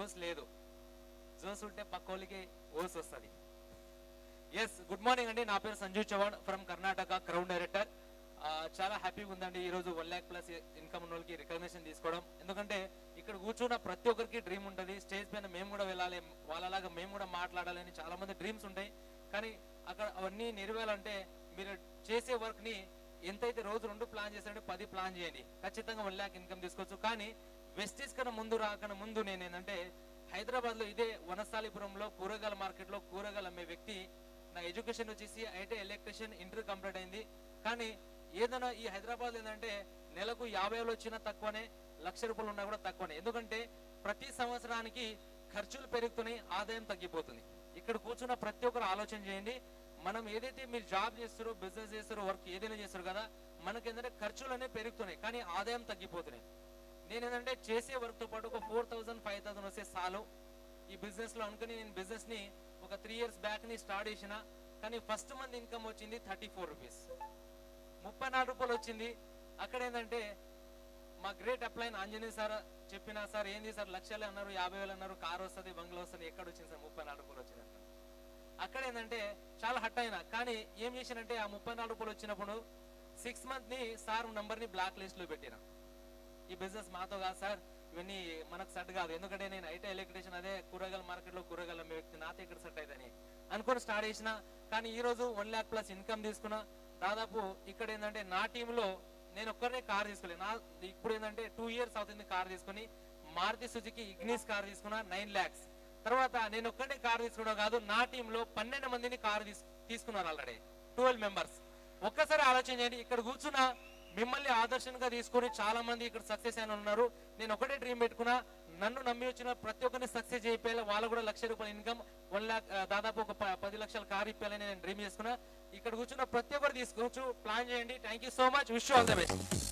Jose లేదు Jose ఉంటే పక్కోళ్ళకి ఓస్ వస్తుంది ఎస్ గుడ్ మార్నింగ్ అండి నా పేరు Sanjeev Chavan from Karnataka crown director చాలా హ్యాపీగా ఉందండి ఈ రోజు వన్ ల్యాక్ ప్లస్ ఇన్కమ్ ఉన్న వాళ్ళకి రికగ్నిషన్ తీసుకోవడం ఎందుకంటే ఇక్కడ కూర్చున్న ప్రతి ఒక్కరికి డ్రీమ్ ఉంటుంది స్టేజ్ పైన మేము కూడా వెళ్ళాలి వాళ్ళలాగా మేము కూడా మాట్లాడాలని చాలా మంది డ్రీమ్స్ ఉంటాయి కానీ అక్కడ అవన్నీ నెరవేరాలంటే మీరు చేసే వర్క్ ని ఎంతైతే రోజు రెండు ప్లాన్ చేశారంటే పది ప్లాన్ చేయండి ఖచ్చితంగా వన్ ల్యాక్ ఇన్కమ్ తీసుకోవచ్చు కానీ వెస్టీస్ కన్నా ముందు రాకన్నా ముందు నేను ఏంటంటే హైదరాబాద్ లో ఇదే వనస్థాలిపురంలో కూరగాయల మార్కెట్ లో కూరగాయలు అమ్మే వ్యక్తి నా ఎడ్యుకేషన్ వచ్చేసి ఐటీ ఎలక్ట్రిషియన్ ఇంటర్ కంప్లీట్ అయింది కానీ ఏదైనా ఈ హైదరాబాద్ ఏంటంటే నెలకు యాభై వేలు వచ్చినా తక్కువనే లక్ష రూపాయలు ఉన్నా కూడా తక్కువనే ఎందుకంటే ప్రతి సంవత్సరానికి ఖర్చులు పెరుగుతున్నాయి ఆదాయం తగ్గిపోతుంది ఇక్కడ కూర్చున్న ప్రతి ఒక్కరు ఆలోచన చేయండి మనం ఏదైతే మీరు జాబ్ చేస్తారో బిజినెస్ చేస్తారో వర్క్ ఏదైనా చేస్తారు కదా మనకి ఏంటంటే ఖర్చులు అనేవి పెరుగుతున్నాయి కానీ ఆదాయం తగ్గిపోతున్నాయి నేను ఏంటంటే చేసే వర్క్ తో పాటు ఒక ఫోర్ థౌసండ్ ఫైవ్ థౌసండ్ వస్తే చాలు ఈ బిజినెస్ లో అనుకుని నేను బిజినెస్ ని ఒక త్రీ ఇయర్స్ బ్యాక్ ని స్టార్ట్ చేసిన కానీ ఫస్ట్ మంత్ ఇన్కమ్ వచ్చింది థర్టీ ఫోర్ రూపీస్ ముప్పై నాలుగు రూపాయలు వచ్చింది అక్కడ ఏంటంటే మా గ్రేట్ అప్లైన్ ఆంజనేయ సార్ చెప్పిన సార్ ఏంది సార్ లక్షలు అన్నారు యాభై వేలు అన్నారు కార్ వస్తుంది బంగ్లా వస్తుంది ఎక్కడ వచ్చింది సార్ ముప్పై నాలుగు రూపాయలు వచ్చింది అక్కడ అక్కడ ఏంటంటే చాలా హట్ అయినా కానీ ఏం చేశానంటే ఆ ముప్పై నాలుగు రూపాయలు వచ్చినప్పుడు సిక్స్ మంత్ ని సార్ నంబర్ ని బ్లాక్ లిస్ట్ లో పెట్టిన ఈ బిజినెస్ మాతో కాదు సార్ ఇవన్నీ మనకు సెట్ కాదు ఎందుకంటే నేను ఐటీ ఎలక్ట్రిషియన్ అదే కూరగాయల మార్కెట్ లో కూరగాయల అమ్మే వ్యక్తి నాతో ఇక్కడ సెట్ అవుతుంది అనుకొని స్టార్ట్ చేసిన కానీ ఈ రోజు వన్ ల్యాక్ ప్లస్ ఇన్కమ్ తీసుకున్నా దాదాపు ఇక్కడ ఏంటంటే నా టీంలో నేను ఒక్కరే కార్ తీసుకోలేదు నా ఇప్పుడు ఏంటంటే టూ ఇయర్స్ అవుతుంది కార్ తీసుకొని మారుతి సుజుకి ఇగ్నిస్ కార్ తీసుకున్నా నైన్ ల్యాక్స్ తర్వాత నేను ఒక్కటే కార్ తీసుకోవడం కాదు నా టీంలో పన్నెండు మందిని కార్ తీసుకున్నారు ఆల్రెడీ ట్వెల్వ్ మెంబర్స్ ఒక్కసారి ఆలోచన చేయండి ఇక్కడ కూర్చున్న మిమ్మల్ని ఆదర్శంగా తీసుకొని చాలా మంది ఇక్కడ సక్సెస్ అయిన ఉన్నారు నేను ఒకటే డ్రీమ్ పెట్టుకున్నా నన్ను నమ్మి వచ్చిన ప్రతి ఒక్కరిని సక్సెస్ చేయాలి వాళ్ళు కూడా లక్ష రూపాయల ఇన్కమ్ వన్ లాక్ దాదాపు ఒక ప- పది లక్షల కార్ ఇప్పాలని నేను డ్రీమ్ చేసుకున్నా ఇక్కడ కూర్చున్న ప్రతి ఒక్కరు తీసుకోవచ్చు ప్లాన్ చేయండి thank you so much wish all the best